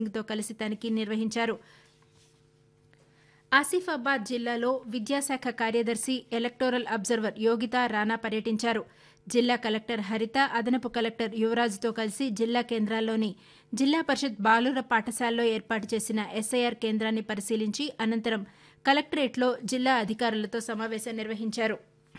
తో కలిసి తనిఖీ నిర్వహించారు ఆసిఫాబాద్ జిల్లాలో విద్యాశాఖ కార్యదర్శి ఎలక్టోరల్ అబ్జర్వర్ యోగితా రాణా పర్యటించారు జిల్లా కలెక్టర్ హరిత అదనపు కలెక్టర్ యువరాజుతో కలిసి జిల్లా కేంద్రాల్లోని జిల్లా పరిషత్ బాలుర పాఠశాలలో ఏర్పాటు చేసిన ఎస్ఐఆర్ కేంద్రాన్ని పరిశీలించి అనంతరం కలెక్టరేట్లో జిల్లా అధికారులతో సమావేశం నిర్వహించారు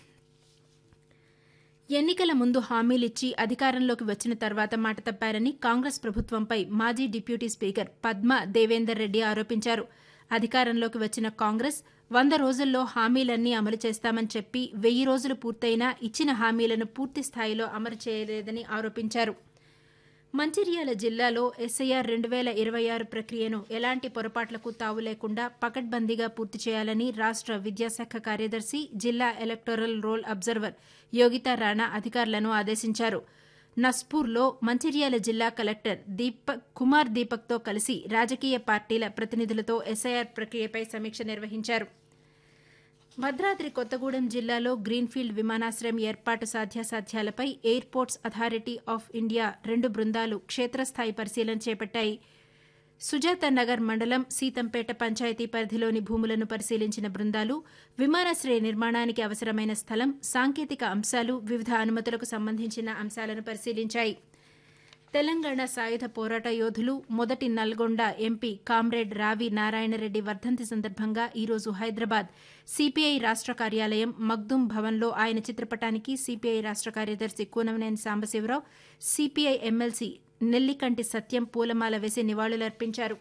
ఎన్నికల ముందు హామీలిచ్చి అధికారంలోకి వచ్చిన తర్వాత మాట తప్పారని కాంగ్రెస్ ప్రభుత్వంపై మాజీ డిప్యూటీ స్పీకర్ పద్మ దేవేందర్ రెడ్డి ఆరోపించారు అధికారంలోకి వచ్చిన కాంగ్రెస్ వంద రోజుల్లో హామీలన్నీ అమలు చేస్తామని చెప్పి వెయ్యి రోజులు పూర్తయినా ఇచ్చిన హామీలను పూర్తి స్థాయిలో అమలు చేయలేదని ఆరోపించారు మంచిర్యాల జిల్లాలో ఎస్ఐఆర్ రెండు వేల ఇరవై ఆరు ప్రక్రియను ఎలాంటి పొరపాట్లకు తావు లేకుండా పకడ్బందీగా పూర్తి చేయాలని రాష్ట విద్యాశాఖ కార్యదర్శి జిల్లా electoral roll observer Yogita Rana అధికారులను ఆదేశించారు నస్పూర్లో మంచిర్యాల జిల్లా కలెక్టర్ దీపక్ కుమార్ దీపక్తో కలిసి రాజకీయ పార్టీల ప్రతినిధులతో ఎస్ఐఆర్ ప్రక్రియపై సమీక్ష నిర్వహించారు భద్రాద్రి కొత్తగూడెం జిల్లాలో గ్రీన్ఫీల్డ్ విమానాశ్రయం ఏర్పాటు సాధ్యాసాధ్యాలపై ఎయిర్పోర్ట్స్ అథారిటీ ఆఫ్ ఇండియా రెండు బృందాలు క్షేత్రస్థాయి పరిశీలన చేపట్టాయి సుజాత నగర్ మండలం సీతంపేట పంచాయతీ పరిధిలోని భూములను పరిశీలించిన బృందాలు విమానాశ్రయ నిర్మాణానికి అవసరమైన స్థలం సాంకేతిక అంశాలు వివిధ అనుమతులకు సంబంధించిన అంశాలను పరిశీలించాయి తెలంగాణ సాయుధ పోరాట యోధులు మొదటి నల్గొండ ఎంపీ కామ్రేడ్ రావి నారాయణరెడ్డి వర్ధంతి సందర్భంగా ఈరోజు హైదరాబాద్ సిపిఐ రాష్ట కార్యాలయం మగ్దుం భవన్లో ఆయన చిత్రపటానికి సిపిఐ రాష్ట కార్యదర్శి కూనమనేని సాంబశివరావు సిపిఐ ఎమ్మెల్సీ నెల్లికంటి సత్యం పూలమాల వేసి నివాళులర్పించారు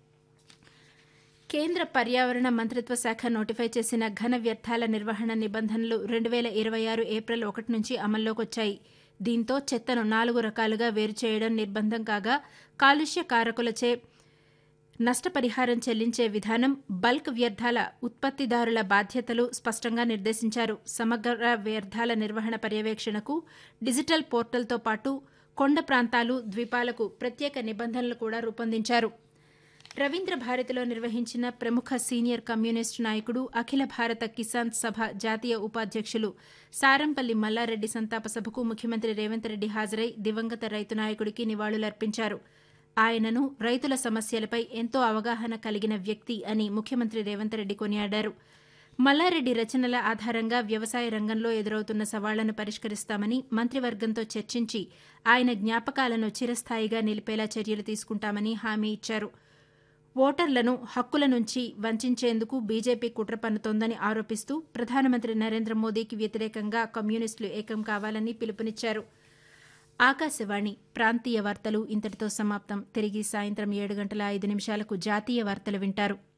కేంద్ర పర్యావరణ మంత్రిత్వ శాఖ నోటిఫై చేసిన ఘన వ్యర్థాల నిర్వహణ నిబంధనలు రెండు వేల ఇరవై ఆరు ఏప్రిల్ ఒకటి నుంచి అమల్లోకి వచ్చాయి దీంతో చెత్తను నాలుగు రకాలుగా వేరు చేయడం నిర్బంధం కాగా కాలుష్య కారకులచే నష్టపరిహారం చెల్లించే విధానం బల్క్ వ్యర్థాల ఉత్పత్తిదారుల బాధ్యతలు స్పష్టంగా నిర్దేశించారు సమగ్ర వ్యర్థాల నిర్వహణ పర్యవేక్షణకు డిజిటల్ పోర్టల్తో పాటు కొండ ప్రాంతాలు ద్వీపాలకు ప్రత్యేక నిబంధనలు కూడా రూపొందించారు రవీంద్ర భారతిలో నిర్వహించిన ప్రముఖ సీనియర్ కమ్యూనిస్టు నాయకుడు అఖిల భారత కిసాన్ సభ జాతీయ ఉపాధ్యక్షులు సారంపల్లి మల్లారెడ్డి సంతాప సభకు ముఖ్యమంత్రి రేవంత్ రెడ్డి హాజరై దివంగత రైతు నాయకుడికి నివాళులర్పించారు ఆయనను రైతుల సమస్యలపై ఎంతో అవగాహన కలిగిన వ్యక్తి అని ముఖ్యమంత్రి రేవంత్ రెడ్డి కొనియాడారు మల్లారెడ్డి రచనల ఆధారంగా వ్యవసాయ రంగంలో ఎదురవుతున్న సవాళ్లను పరిష్కరిస్తామని మంత్రివర్గంతో చర్చించి ఆయన జ్ఞాపకాలను చిరస్థాయిగా నిలిపేలా చర్యలు తీసుకుంటామని హామీ ఇచ్చారు ఓటర్లను హక్కుల నుంచి వంచేందుకు బీజేపీ కుట్ర పన్నుతోందని ఆరోపిస్తూ ప్రధానమంత్రి నరేంద్ర మోదీకి వ్యతిరేకంగా కమ్యూనిస్టులు ఏకం కావాలని పిలుపునిచ్చారు ఆకాశవాణి ప్రాంతీయ వార్తలు ఇంతటితో సమాప్తం తిరిగి సాయంత్రం ఏడు గంటల ఐదు నిమిషాలకు జాతీయ వార్తలు వింటారు